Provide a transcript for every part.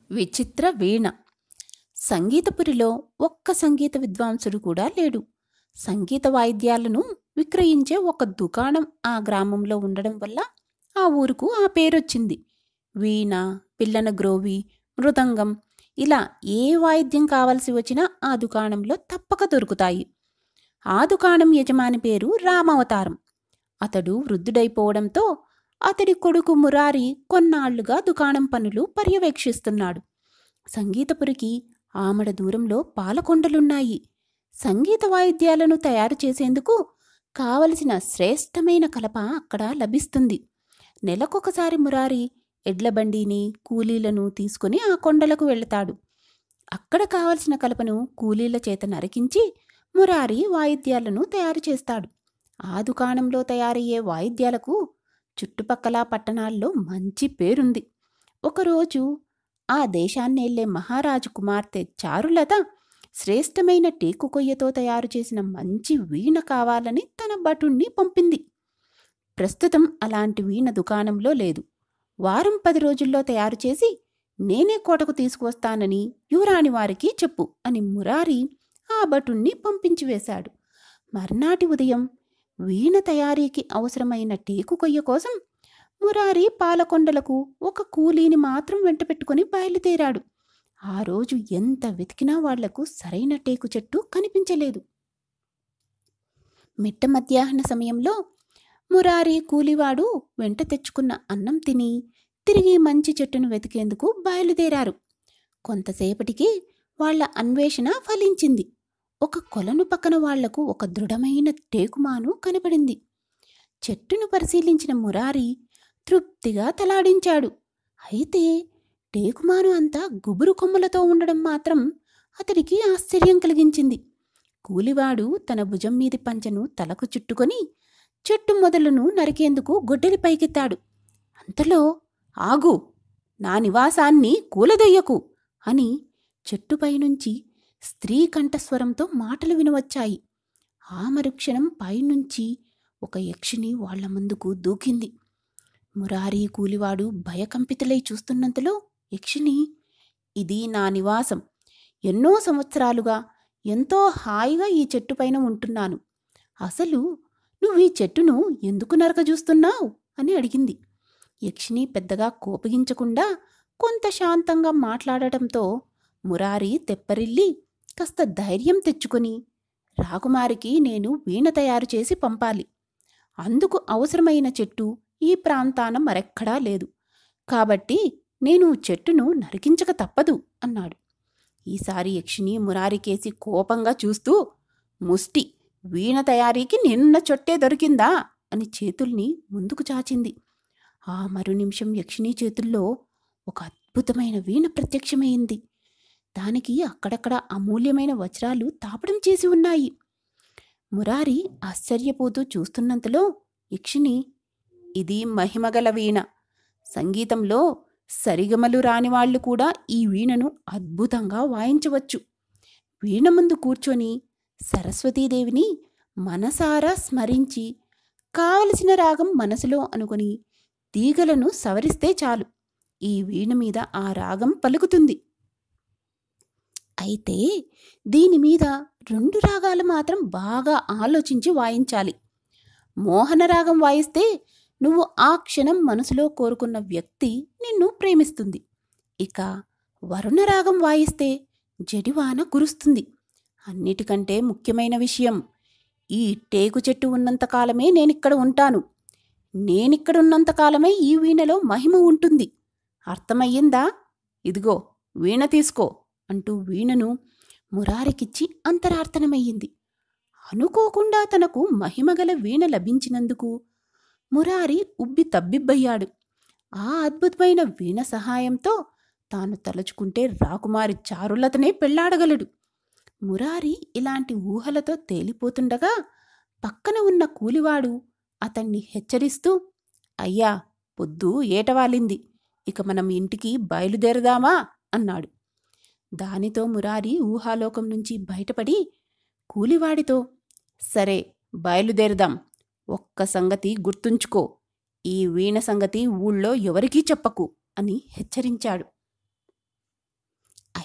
విచిత్ర వీణ సంగీతపురిలో ఒక్క సంగీత విద్వాంసుడు కూడా లేడు సంగీత వాయిద్యాలను విక్రయించే ఒక దుకాణం ఆ గ్రామంలో ఉండడం వల్ల ఆ ఊరుకు ఆ పేరొచ్చింది వీణ పిల్లన గ్రోవి మృదంగం ఇలా ఏ వాయిద్యం కావలసి వచ్చినా ఆ దుకాణంలో తప్పక దొరుకుతాయి ఆ దుకాణం యజమాని పేరు రామవతారం అతడు వృద్ధుడైపోవడంతో అతడి కొడుకు మురారి కొన్నాళ్లుగా దుకాణం పనులు పర్యవేక్షిస్తున్నాడు సంగీతపురికి ఆమడ దూరంలో పాలకొండలున్నాయి సంగీత వాయిద్యాలను తయారు చేసేందుకు కావలసిన శ్రేష్టమైన కలప అక్కడ లభిస్తుంది నెలకొకసారి మురారి ఎడ్లబండిని కూలీలను తీసుకుని ఆ కొండలకు వెళతాడు అక్కడ కావలసిన కలపను కూలీల చేత నరికించి మురారి వాయిద్యాలను తయారు చేస్తాడు ఆ దుకాణంలో తయారయ్యే వాయిద్యాలకు చుట్టుపక్కల పట్టణాల్లో మంచి పేరుంది ఒకరోజు ఆ దేశాన్నేళ్లే మహారాజు కుమార్తె చారులత శ్రేష్టమైన టేకు కొయ్యతో తయారు చేసిన మంచి వీణ కావాలని తన భటుణ్ణి పంపింది ప్రస్తుతం అలాంటి వీణ దుకాణంలో లేదు వారం పది రోజుల్లో తయారు చేసి నేనే కోటకు తీసుకువస్తానని యువరాణి వారికి చెప్పు అని మురారి ఆ భటుణ్ణి పంపించి వేశాడు మర్నాటి ఉదయం వీణ తయారీకి అవసరమైన టేకు కొయ్య కోసం మురారి పాలకొండలకు ఒక కూలీని మాత్రం వెంట పెట్టుకుని బయలుదేరాడు ఆ రోజు ఎంత వెతికినా వాళ్లకు సరైన టేకు చెట్టు కనిపించలేదు మిట్ట మధ్యాహ్న సమయంలో మురారి కూలివాడు వెంట తెచ్చుకున్న అన్నం తిని తిరిగి మంచి చెట్టును వెతికేందుకు బయలుదేరారు కొంతసేపటికి వాళ్ల అన్వేషణ ఫలించింది ఒక కొలను పక్కన వాళ్లకు ఒక దృఢమైన టేకుమాను కనపడింది చెట్టును పరిశీలించిన మురారి తృప్తిగా తలాడించాడు అయితే టేకుమాను అంతా గుబురు కొమ్మలతో ఉండడం మాత్రం అతడికి ఆశ్చర్యం కలిగించింది కూలివాడు తన భుజం మీది పంచెను తలకు చుట్టుకొని చెట్టు మొదలును నరికేందుకు గొడ్డలి పైకెత్తాడు అంతలో ఆగు నా నివాసాన్ని కూలదొయ్యకు అని చెట్టుపైనుంచి స్త్రీ కంఠస్వరంతో మాటలు వినవచ్చాయి ఆ మరుక్షణం పైనుంచి ఒక యక్షిని వాళ్ల ముందుకు దూకింది మురారి కూలివాడు భయకంపితులై చూస్తున్నంతలో యక్షిని ఇది నా నివాసం ఎన్నో సంవత్సరాలుగా ఎంతో హాయిగా ఈ చెట్టుపైన ఉంటున్నాను అసలు నువ్వు ఈ చెట్టును ఎందుకు నరకజూస్తున్నావు అని అడిగింది యక్షిని పెద్దగా కోపగించకుండా కొంత శాంతంగా మాట్లాడటంతో మురారి తెప్పరిల్లి కాస్త ధైర్యం తెచ్చుకుని రాకుమారికి నేను వీణ తయారు చేసి పంపాలి అందుకు అవసరమైన చెట్టు ఈ ప్రాంతాన మరెక్కడా లేదు కాబట్టి నేను చెట్టును నరికించక తప్పదు అన్నాడు ఈసారి యక్షిని మురారికేసి కోపంగా చూస్తూ ముష్టి వీణ తయారీకి నిన్న చొట్టే దొరికిందా అని చేతుల్ని ముందుకు చాచింది ఆ మరు నిమిషం యక్షిణీ చేతుల్లో ఒక అద్భుతమైన వీణ ప్రత్యక్షమైంది దానికి అక్కడక్కడ అమూల్యమైన వజ్రాలు తాపడం చేసి ఉన్నాయి మురారి ఆశ్చర్యపోతూ చూస్తున్నంతలో యక్షిని ఇది మహిమగల వీణ సంగీతంలో సరిగమలు రాని వాళ్ళు కూడా ఈ వీణను అద్భుతంగా వాయించవచ్చు వీణ ముందు కూర్చొని సరస్వతీదేవిని మనసారా స్మరించి కావలసిన రాగం మనసులో అనుకుని తీగలను సవరిస్తే చాలు ఈ వీణ మీద ఆ రాగం పలుకుతుంది అయితే దీని మీద రెండు రాగాలు మాత్రం బాగా ఆలోచించి వాయించాలి మోహన రాగం వాయిస్తే నువ్వు ఆ క్షణం మనసులో కోరుకున్న వ్యక్తి నిన్ను ప్రేమిస్తుంది ఇక వరుణ రాగం వాయిస్తే జడివాన కురుస్తుంది అన్నిటికంటే ముఖ్యమైన విషయం ఈ టేకు చెట్టు ఉన్నంతకాలమే నేనిక్కడ ఉంటాను నేనిక్కడున్నంతకాలమే ఈ వీణలో మహిమ ఉంటుంది అర్థమయ్యిందా ఇదిగో వీణ తీసుకో అంటూ వీణను మురారికిచ్చి అంతరార్థనమయ్యింది అనుకోకుండా తనకు మహిమగల వీణ లభించినందుకు మురారి ఉబ్బి తబ్బిబ్బయ్యాడు ఆ అద్భుతమైన వీణ సహాయంతో తాను తలుచుకుంటే రాకుమారి చారులతనే పెళ్లాడగలడు మురారి ఇలాంటి ఊహలతో తేలిపోతుండగా పక్కన ఉన్న కూలివాడు అతన్ని హెచ్చరిస్తూ అయ్యా పొద్దు ఏటవాలింది ఇక మనం ఇంటికి బయలుదేరదామా అన్నాడు దానితో మురారి ఊహాలోకం నుంచి బయటపడి కూలివాడితో సరే బయలుదేరదాం ఒక్క సంగతి గుర్తుంచుకో ఈ వీణ సంగతి ఊళ్ళో ఎవరికీ చెప్పకు అని హెచ్చరించాడు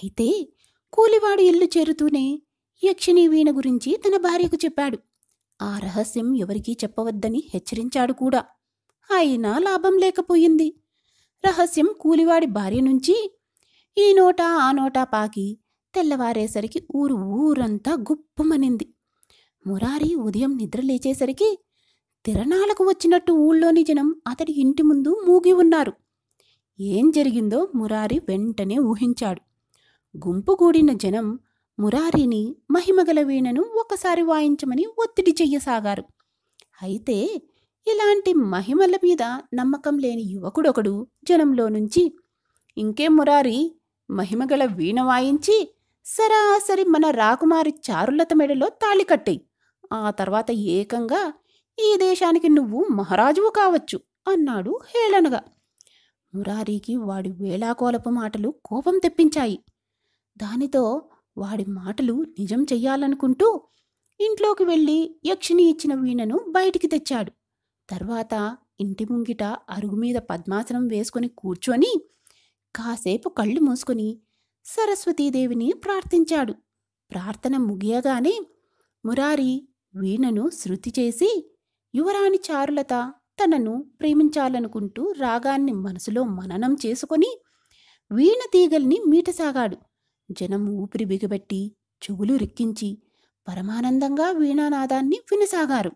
అయితే కూలివాడు ఇల్లు చేరుతూనే యక్షిణీ వీణ గురించి తన భార్యకు చెప్పాడు ఆ రహస్యం ఎవరికీ చెప్పవద్దని హెచ్చరించాడు కూడా అయినా లాభం లేకపోయింది రహస్యం కూలివాడి భార్య నుంచి ఈ నోటా ఆ నోటా పాకి తెల్లవారేసరికి ఊరు ఊరంతా గుప్పమనింది మురారి ఉదయం నిద్ర లేచేసరికి తిరణాలకు వచ్చినట్టు ఊళ్ళోని జనం అతడి ఇంటి ముందు మూగి ఉన్నారు ఏం జరిగిందో మురారి వెంటనే ఊహించాడు గుంపుగూడిన జనం మురారిని మహిమగల వీణను ఒకసారి వాయించమని ఒత్తిడి చెయ్యసాగారు అయితే ఇలాంటి మహిమల మీద నమ్మకం లేని యువకుడొకడు జనంలో నుంచి ఇంకేం మురారి మహిమగల వీణ వాయించి సరాసరి మన రాకుమారి చారులత మెడలో తాళి కట్టేయి ఆ తర్వాత ఏకంగా ఈ దేశానికి నువ్వు మహారాజువు కావచ్చు అన్నాడు హేళనగా మురారికి వాడి వేళాకోలపు మాటలు కోపం తెప్పించాయి దానితో వాడి మాటలు నిజం చెయ్యాలనుకుంటూ ఇంట్లోకి వెళ్ళి యక్షిని ఇచ్చిన వీణను బయటికి తెచ్చాడు తర్వాత ఇంటి ముంగిట అరుగు మీద పద్మాసనం వేసుకుని కూర్చొని కాసేపు కళ్ళు మూసుకుని సరస్వతీదేవిని ప్రార్థించాడు ప్రార్థన ముగియగానే మురారి వీణను శృతి చేసి యువరాణి చారులత తనను ప్రేమించాలనుకుంటూ రాగాన్ని మనసులో మననం చేసుకొని వీణ తీగల్ని మీటసాగాడు జనం ఊపిరి బిగబెట్టి చెవులు రిక్కించి పరమానందంగా వీణానాదాన్ని వినసాగారు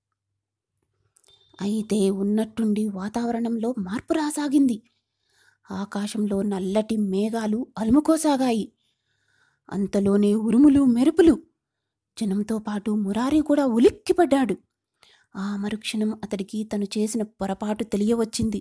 అయితే ఉన్నట్టుండి వాతావరణంలో మార్పు రాసాగింది ఆకాశంలో నల్లటి మేఘాలు అలుముకోసాగాయి అంతలోనే ఉరుములు మెరుపులు జనంతో పాటు మురారి కూడా ఉలిక్కిపడ్డాడు ఆ మరుక్షణం అతడికి తను చేసిన పొరపాటు తెలియవచ్చింది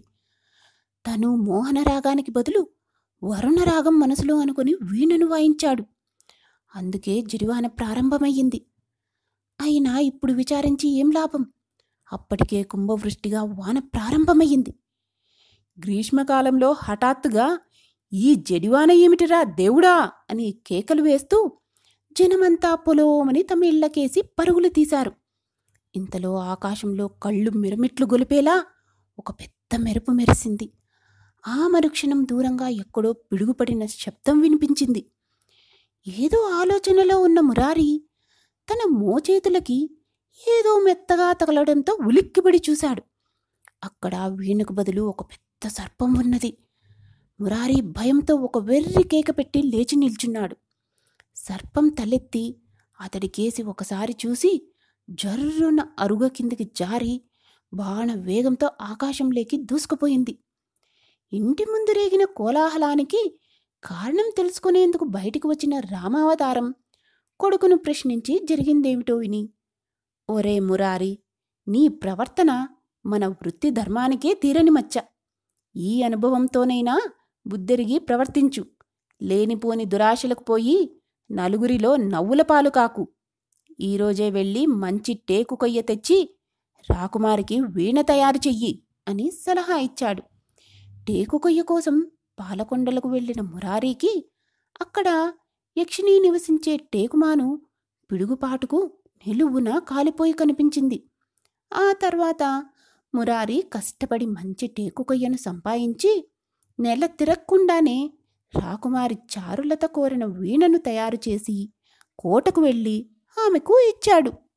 తను మోహనరాగానికి బదులు వరుణరాగం మనసులో అనుకుని వీణను వాయించాడు అందుకే జిరివాన ప్రారంభమయ్యింది అయినా ఇప్పుడు విచారించి ఏం లాభం అప్పటికే కుంభవృష్టిగా వాన ప్రారంభమయ్యింది గ్రీష్మకాలంలో హఠాత్తుగా ఈ జడివాన ఏమిటిరా దేవుడా అని కేకలు వేస్తూ జనమంతా పొలోమని తమ ఇళ్లకేసి పరుగులు తీశారు ఇంతలో ఆకాశంలో కళ్ళు మిరమిట్లు గొలిపేలా ఒక పెద్ద మెరుపు మెరిసింది ఆ మరుక్షణం దూరంగా ఎక్కడో పిడుగుపడిన శబ్దం వినిపించింది ఏదో ఆలోచనలో ఉన్న మురారి తన మోచేతులకి ఏదో మెత్తగా తగలడంతో ఉలిక్కిపడి చూశాడు అక్కడ వీణకు బదులు ఒక పెద్ద సర్పం ఉన్నది మురారి భయంతో ఒక వెర్రి కేక పెట్టి లేచి నిల్చున్నాడు సర్పం తలెత్తి అతడి కేసి ఒకసారి చూసి జర్రున అరుగ కిందికి జారి బాణ వేగంతో ఆకాశంలోకి దూసుకుపోయింది ఇంటి ముందు రేగిన కోలాహలానికి కారణం తెలుసుకునేందుకు బయటికి వచ్చిన రామావతారం కొడుకును ప్రశ్నించి జరిగిందేమిటో విని ఒరే మురారి నీ ప్రవర్తన మన వృత్తి ధర్మానికే తీరని మచ్చ ఈ అనుభవంతోనైనా బుద్ధెరిగి ప్రవర్తించు లేనిపోని దురాశలకు పోయి నలుగురిలో నవ్వుల పాలు కాకు ఈరోజే వెళ్ళి మంచి టేకు కొయ్య తెచ్చి రాకుమారికి వీణ తయారు చెయ్యి అని సలహా ఇచ్చాడు టేకు కొయ్య కోసం పాలకొండలకు వెళ్ళిన మురారీకి అక్కడ యక్షిణి నివసించే టేకుమాను పిడుగుపాటుకు నిలువున కాలిపోయి కనిపించింది ఆ తర్వాత మురారి కష్టపడి మంచి టేకు కొయ్యను సంపాదించి నెల తిరక్కుండానే రాకుమారి చారులత కోరిన వీణను తయారు చేసి కోటకు వెళ్ళి ఆమెకు ఇచ్చాడు